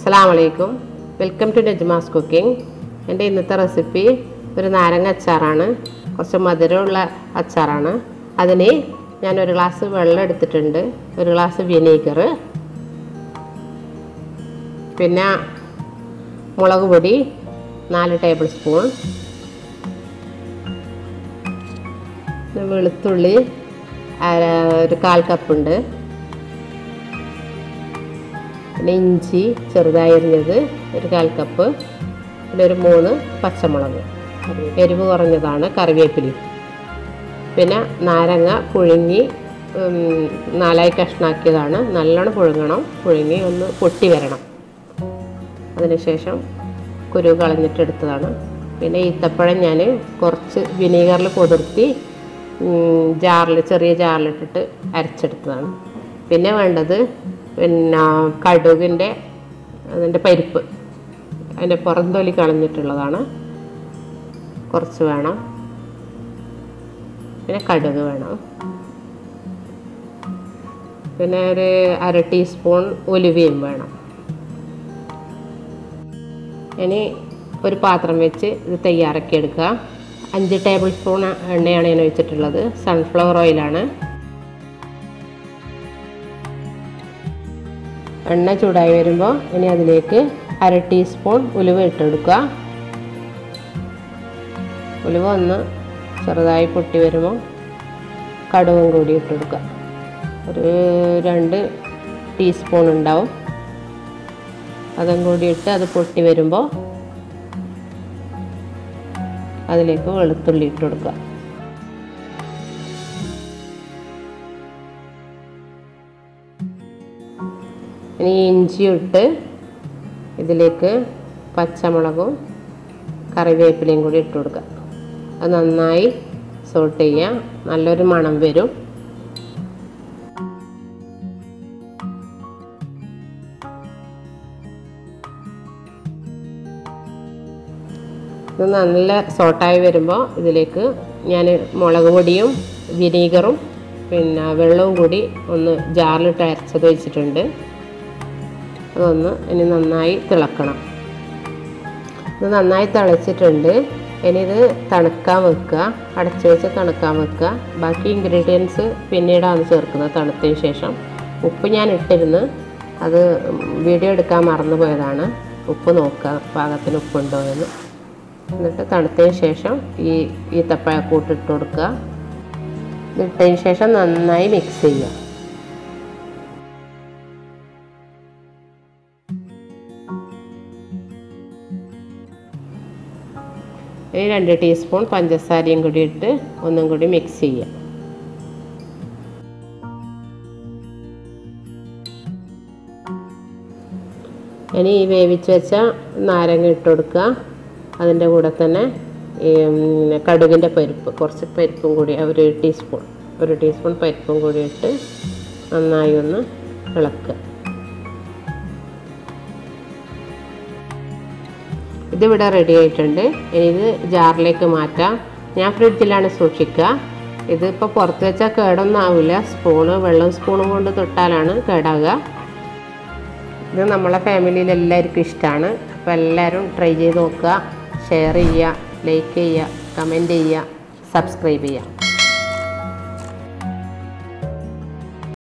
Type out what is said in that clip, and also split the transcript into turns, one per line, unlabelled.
അസ്സാം വലൈക്കും welcome to നജ്മാസ് cooking എൻ്റെ ഇന്നത്തെ റെസിപ്പി ഒരു നാരങ്ങ അച്ചാറാണ് കുറച്ച് മധുരമുള്ള അച്ചാറാണ് അതിന് ഞാൻ ഒരു ഗ്ലാസ് വെള്ളം എടുത്തിട്ടുണ്ട് ഒരു ഗ്ലാസ് വിനീഗർ പിന്നെ മുളക് പൊടി നാല് ടേബിൾ സ്പൂൺ വെളുത്തുള്ളി അര- ഒരു കാൽ കപ്പുണ്ട് പിന്നെ ഇഞ്ചി ചെറുതായി അരിഞ്ഞത് ഒരു കാൽ കപ്പ് പിന്നെ ഒരു മൂന്ന് പച്ചമുളക് എരിവ് കുറഞ്ഞതാണ് കറിവേപ്പിലി പിന്നെ നാരങ്ങ പുഴുങ്ങി ഉം, നാലായി കഷ്ണാക്കിയതാണ് നല്ലോണം പുഴുങ്ങണം പുഴുങ്ങി ഒന്ന് പൊട്ടി വരണം അതിനുശേഷം കുരു കളഞ്ഞിട്ടെടുത്തതാണ് പിന്നെ ഈത്തപ്പഴം ഞാൻ കുറച്ച് വിനീഗറിൽ കുതിർത്തി ജാറിൽ ചെറിയ ജാറിലിട്ടിട്ട് അരച്ചെടുത്തതാണ് പിന്നെ വേണ്ടത് പിന്നെ കടുകിൻ്റെ അതിൻ്റെ പരിപ്പ് അതിൻ്റെ പുറംതൊലി കളഞ്ഞിട്ടുള്ളതാണ് കുറച്ച് വേണം പിന്നെ കടുക് വേണം പിന്നെ ഒരു അര ടീസ്പൂൺ ഒലിവയും വേണം ഇനി ഒരു പാത്രം വെച്ച് ഇത് തയ്യാറാക്കി എടുക്കുക അഞ്ച് ടേബിൾ സ്പൂൺ എണ്ണയാണ് ഞാൻ ഒഴിച്ചിട്ടുള്ളത് സൺഫ്ലവർ ഓയിലാണ് എണ്ണ ചൂടായി വരുമ്പോൾ ഇനി അതിലേക്ക് അര ടീസ്പൂൺ ഉലുവ ഇട്ടെടുക്കുക ഉലുവ ഒന്ന് ചെറുതായി പൊട്ടി വരുമ്പോൾ കടുവും കൂടി ഇട്ടെടുക്കുക ഒരു രണ്ട് ടീസ്പൂൺ ഉണ്ടാവും അതും കൂടി ഇട്ട് അത് പൊട്ടി വരുമ്പോൾ അതിലേക്ക് വെളുത്തുള്ളി ഇട്ട് കൊടുക്കുക ഇനി ഇഞ്ചി ഇട്ട് ഇതിലേക്ക് പച്ചമുളകും കറിവേപ്പിലയും കൂടി ഇട്ട് കൊടുക്കുക അത് നന്നായി സോട്ട് ചെയ്യുക നല്ലൊരു മണം വരും ഇത് നല്ല സോട്ടായി വരുമ്പോൾ ഇതിലേക്ക് ഞാൻ മുളക് പൊടിയും വിനീഗറും പിന്നെ വെള്ളവും കൂടി ഒന്ന് ജാറിലിട്ട് അരച്ചത് വെച്ചിട്ടുണ്ട് അതൊന്ന് ഇനി നന്നായി തിളക്കണം ഇത് നന്നായി തിളച്ചിട്ടുണ്ട് ഇനി ഇത് തണുക്കാൻ വെക്കുക അടച്ചു വെച്ച് തണുക്കാൻ വെക്കുക ബാക്കി ഇൻഗ്രീഡിയൻസ് പിന്നീടാണ് ചേർക്കുന്നത് തണുത്തതിന് ശേഷം ഉപ്പ് ഞാൻ ഇട്ടിരുന്ന് അത് വീഡിയോ എടുക്കാൻ മറന്നു പോയതാണ് ഉപ്പ് നോക്കുക പാകത്തിന് ഉപ്പുണ്ടോ എന്ന് എന്നിട്ട് തണുത്തതിന് ശേഷം ഈ ഈത്തപ്പഴക്കൂട്ട് ഇട്ട് കൊടുക്കുക ഇട്ടതിന് ശേഷം നന്നായി മിക്സ് ചെയ്യുക ഇനി രണ്ട് ടീസ്പൂൺ പഞ്ചസാരയും കൂടി ഇട്ട് ഒന്നും കൂടി മിക്സ് ചെയ്യുക ഇനി ഈ വേവിച്ച് വെച്ച നാരങ്ങ ഇട്ട് കൊടുക്കുക അതിൻ്റെ കൂടെ തന്നെ ഈ പിന്നെ കടുകിൻ്റെ പരിപ്പ് കുറച്ച് പരിപ്പും കൂടി ഒരു ടീസ്പൂൺ ഒരു ടീസ്പൂൺ പരിപ്പും കൂടി ഇട്ട് നന്നായി ഒന്ന് ഇളക്കുക ഇതിവിടെ റെഡി ആയിട്ടുണ്ട് ഇനി ഇത് ജാറിലേക്ക് മാറ്റാം ഞാൻ ഫ്രിഡ്ജിലാണ് സൂക്ഷിക്കുക ഇതിപ്പോൾ പുറത്ത് വെച്ചാൽ കേടൊന്നും ആവില്ല സ്പൂണ് വെള്ളം സ്പൂണും കൊണ്ട് തൊട്ടാലാണ് കേടാകുക ഇത് നമ്മളെ ഫാമിലിയിൽ എല്ലാവർക്കും ഇഷ്ടമാണ് അപ്പോൾ എല്ലാവരും ട്രൈ ചെയ്ത് നോക്കുക ഷെയർ ചെയ്യുക ലൈക്ക് ചെയ്യുക കമൻറ്റ് ചെയ്യുക സബ്സ്ക്രൈബ് ചെയ്യുക